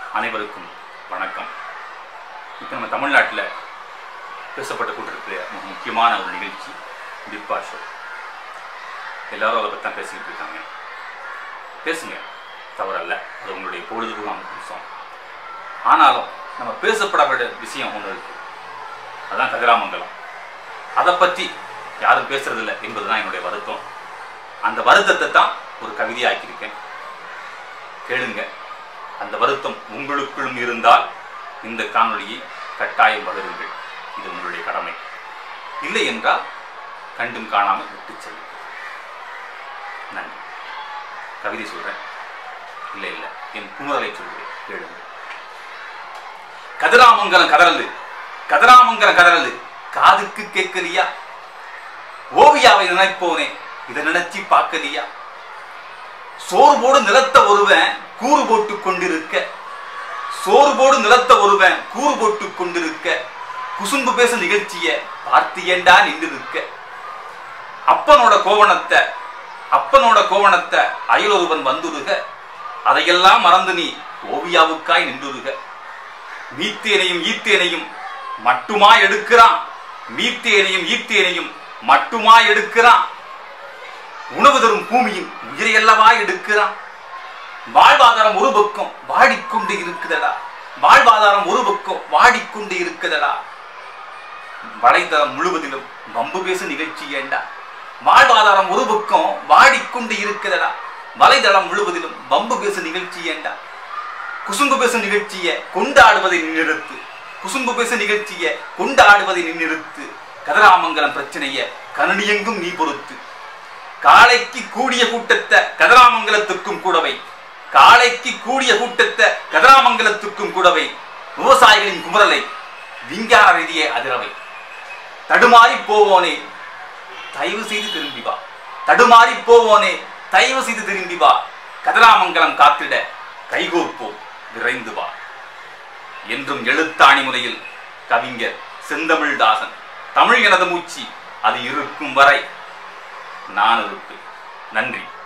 அனைவருக்கும் வணக்கம் இப்போ நம்ம தமிழ்நாட்டில் பேசப்பட்டு கொண்டிருக்கிற மிக முக்கியமான ஒரு நிகழ்ச்சி பிக் பாஸ் ஷோ எல்லாரும் அதை பற்றி தான் பேசிக்கிட்டு இருக்காங்க பேசுங்க தவறல்ல அது உங்களுடைய பொழுதுபோக்கு அம்சம் ஆனாலும் நம்ம பேசப்படப்பட விஷயம் ஒன்று இருக்கு அதான் கதிராமங்கலம் அதை பற்றி யாரும் பேசுறதில்லை என்பது தான் என்னுடைய வருத்தம் அந்த வருத்தத்தை தான் ஒரு கவிதையாக்கியிருக்கேன் கேளுங்க அந்த வருத்தம் உங்களுக்குள்ளும் இருந்தால் இந்த காணொளியை கட்டாயம் பகிருங்கள் இது உங்களுடைய கடமை இல்லை என்றால் கண்டும் காணாமல் விட்டு செல்லும் நன்றி கவிதை சொல்றேன் இல்லை இல்லை என் குமுறலை சொல்கிறேன் கேளுங்க கதிராமங்கலம் கதறலு கதிராமங்கலம் கதறலு காதுக்கு கேட்கலையா ஓவியாவை நினைப்போனே இதை நினைச்சு பார்க்கலையா சோறு போடு நிலத்த ஒருவன் கூறு போட்டு கொண்டிருக்க சோறு போடு நிலத்த ஒருவன் கூறு போட்டு கொண்டிருக்க குசும்பு பேச நிகழ்ச்சிய பார்த்து ஏண்டா நின்றிருக்க அப்பனோட கோவணத்தை அப்பனோட கோவணத்தை அயலொருவன் வந்துருக அதையெல்லாம் மறந்து நீ ஓவியாவுக்காய் நின்றுருக மீத்தேனையும் ஈத்தேனையும் மட்டுமா எடுக்கிறான் மீத்தேனையும் ஈத்தேனையும் மட்டுமா எடுக்கிறான் உணவு தரும் பூமியின் உயிரையல்லவா எடுக்கிறான் வாழ்வாதாரம் ஒரு பக்கம் வாடிக்கொண்டு இருக்குதடா வாழ்வாதாரம் ஒரு பக்கம் வாடிக்கொண்டு இருக்குதடா வலைதளம் முழுவதிலும் வம்பு பேசு நிகழ்ச்சி ஏண்டா வாழ்வாதாரம் ஒரு பக்கம் வாடிக்கொண்டு இருக்குதடா வலைதளம் முழுவதிலும் வம்பு பேசு நிகழ்ச்சி ஏண்டா குசும்பு பேசு நிகழ்ச்சியை கொண்டாடுவதை நிறுத்து குசும்பு பேசு நிகழ்ச்சியை கொண்டாடுவதை நிறுத்து கதிராமங்கலம் பிரச்சனைய கனடியெங்கும் நீ பொறுத்து காளைக்கு கூடிய கூட்டத்தை கதிராமங்கலத்துக்கும் கூடவை காளைக்கு கூடிய கூட்டத்தை கதிராமங்கலத்துக்கும் கூடவை விவசாயிகளின் குமரலை விஞ்ஞான ரீதியை அதிரவை தடுமாறி போவோனே தயவு செய்து திரும்பி வா தடுமாறி போவோனே தயவு செய்து திரும்பி வா கதிராமங்கலம் காத்திட கைகோர்ப்போம் விரைந்து வா என்றும் எழுத்தாணி முறையில் கவிஞர் செந்தமிழ்தாசன் தமிழ் எனது மூச்சு அது இருக்கும் வரை நான் இருப்பேன் நன்றி